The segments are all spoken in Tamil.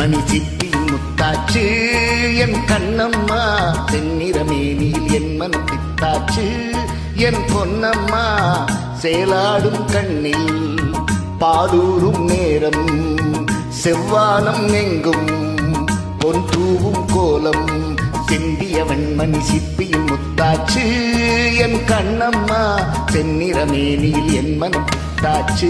வெண்மணி சிப்பியின் முத்தாச்சு என் கண்ணம்மா செந்நிறமேனியில் என் மனம் பித்தாச்சு என் பொன்னம்மா சேலாடும் கண்ணில் பாலூரும் நேரம் செவ்வானம் எங்கும் பொன் தூவும் கோலம் செந்திய வெண்மணி சிப்பியின் முத்தாச்சு என் கண்ணம்மா செந்நிறமேனியில் என் மனம் பித்தாச்சு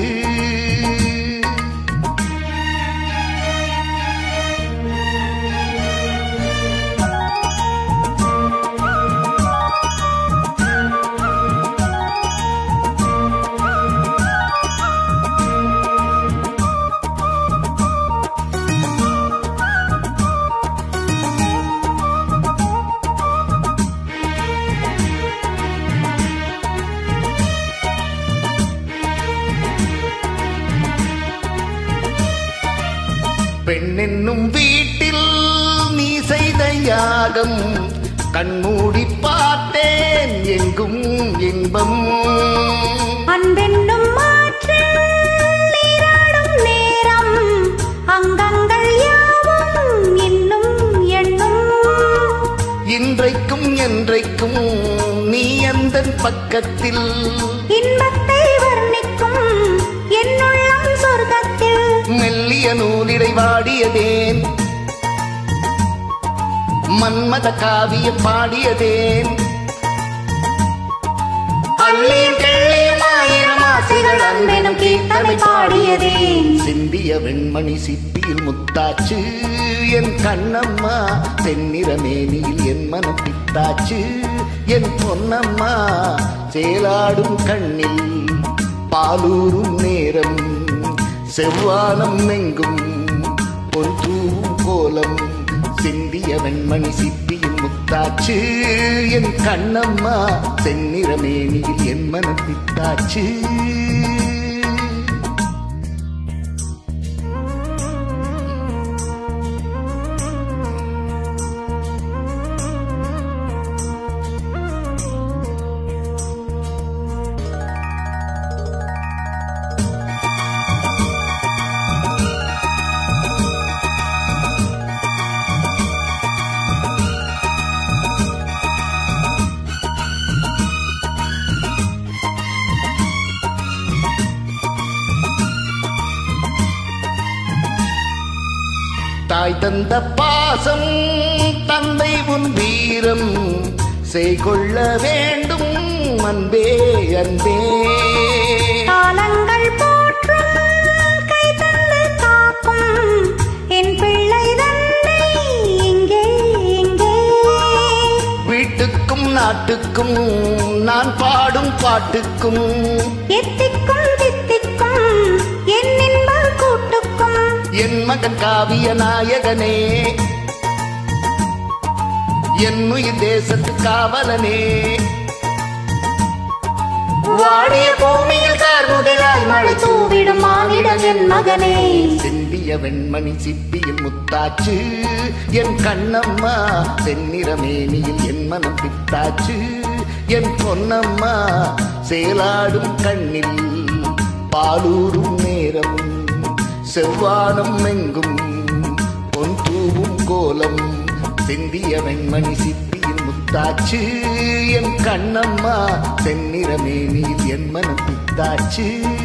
பெண்ணென்னும் வீட்டில் நீ செய்த யாகம் கண்மூடி பார்த்தேன் எங்கும் இன்பம் அன்பென்னும் மாற்றில் நீராடும் நேரம் அங்கங்கள் யாவும் இன்னும் எண்ணும் இன்றைக்கும் என்றைக்கும் நீ அந்த பக்கத்தில் இன்பத்தை வர்ணிக்கும் என்னுள்ளம் சொர்க்கத்தில் மெல்லிய நூலிடை வாடியதேன் மன்மத காவியம் பாடியதேன் அள்ளியும் கிள்ளியும் ஆயிரம் ஆசைகள் அன்பெனும் கீர்த்தனை பாடியதேன் சிந்திய வெண்மணி சிப்பியில் முத்தாச்சு என் கண்ணம்மா செந்நிறமேனியில் என் மனம் பித்தாச்சு என் பொன்னம்மா சேலாடும் கண்ணில் பாலூரும் நேரம் செவ்வானம் எங்கும் பொன் தூவும் கோலம் சிந்திய வெண்மணி சிப்பியின் முத்தாச்சு என் கண்ணம்மா செந்நிறமேனியில் என் மனம் பித்தாச்சு தாய் தந்த பாசம் தந்தை உன் வீரம் செய்கொள்ள வேண்டும் அன்பே அன்பே காலங்கள் போற்றும் கை தந்து காக்கும் என் பிள்ளை தன்னை இங்கே இங்கே வீட்டுக்கும் நாட்டுக்கும் நான் பாடும் பாட்டுக்கும் எத்திக்கும் தித்திக்கும் என் இன்ப கூட்டுக்கும் என் மகன் காவிய நாயகனே என் உயிர் தேசத்து காவலனே வாடிய பூமியில் கார்முகிலாய் மழை தூவிடும் மானிடம் என் மகனே செந்திய வெண்மணி சிப்பியில் முத்தாச்சு என் கண்ணம்மா செந்நிறமேனியில் என் மனம் பித்தாச்சு என் பொன்னம்மா சேலாடும் கண்ணில் பாலூரும் நேரம் செவ்வானம் எங்கும் பொன் தூவும் கோலம் செந்திய வெண்மணி சிப்பியில் முத்தாச்சு என் கண்ணம்மா செந்நிறமேனியில் என் மனம் பித்தாச்சு